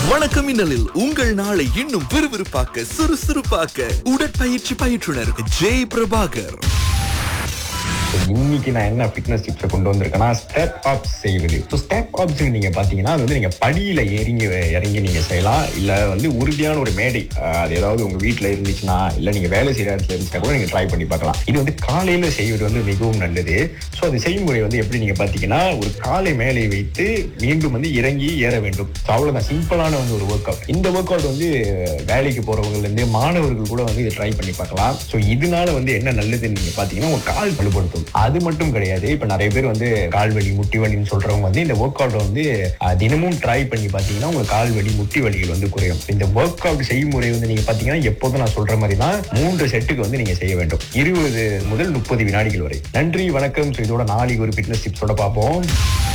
வணக்கம் மின்னலில் உங்கள் நாளை இன்னும் விறுவிறுப்பாக்க சுறுசுறுப்பாக்க உடற்பயிற்சி பயிற்றுனர் ஜெய் பிரபாகர் இன்னைக்கு நான் என்ன ஃபிட்னஸ் டிப்ஸை கொண்டு வந்திருக்கேன்னா ஸ்டெப் அப்ஸ் செய்வது ஸோ ஸ்டெப் அப்ஸ் நீங்க பாத்தீங்கன்னா அது வந்து நீங்க படியில இறங்கி இறங்கி நீங்க செய்யலாம் இல்ல வந்து உறுதியான ஒரு மேடை அஹ், அது ஏதாவது உங்க வீட்ல இருந்துச்சுன்னா இல்ல நீங்க வேலை செய்யற இடத்துல இருந்துச்சுன்னா கூட நீங்க ட்ரை பண்ணி பார்க்கலாம் இது வந்து காலையில செய்வது வந்து மிகவும் நல்லது ஸோ அது செய்முறை வந்து எப்படி நீங்க பாத்தீங்கன்னா ஒரு காலை மேலே வைத்து மீண்டும் வந்து இறங்கி ஏற வேண்டும் ஸோ அவ்வளவுதான் சிம்பிளான வந்து ஒரு ஒர்க் அவுட் இந்த ஒர்க் அவுட் வந்து வேலைக்கு போறவங்கல இருந்து மாணவர்கள் கூட வந்து இதை ட்ரை பண்ணி பார்க்கலாம் ஸோ இதனால வந்து என்ன நல்லதுன்னு நீங்க பாத்தீங்கன்னா உங்க கால் வலுப்படுத்தும் அது மட்டும் கிடையாது இப்ப நிறைய பேர் வந்து கால் வலி முட்டி வலின்னு சொல்றவங்க வந்து இந்த ஒர்க் அவுட் வந்து அஹ், தினமும் ட்ரை பண்ணி பாத்தீங்கன்னா உங்க கால் வலி முட்டி வலிகள் வந்து குறையும் இந்த ஒர்க் அவுட் செய்முறை வந்து நீங்க பாத்தீங்கன்னா எப்போதும் நான் சொல்ற மாதிரி தான் மூன்று செட்டுக்கு வந்து நீங்க செய்ய வேண்டும் இருபது முதல் முப்பது வினாடிகள் வரை நன்றி வணக்கம் ஸோ இதோட நாளைக்கு ஒரு ஃபிட்னஸ் டிப்ஸோட பார்ப்போம்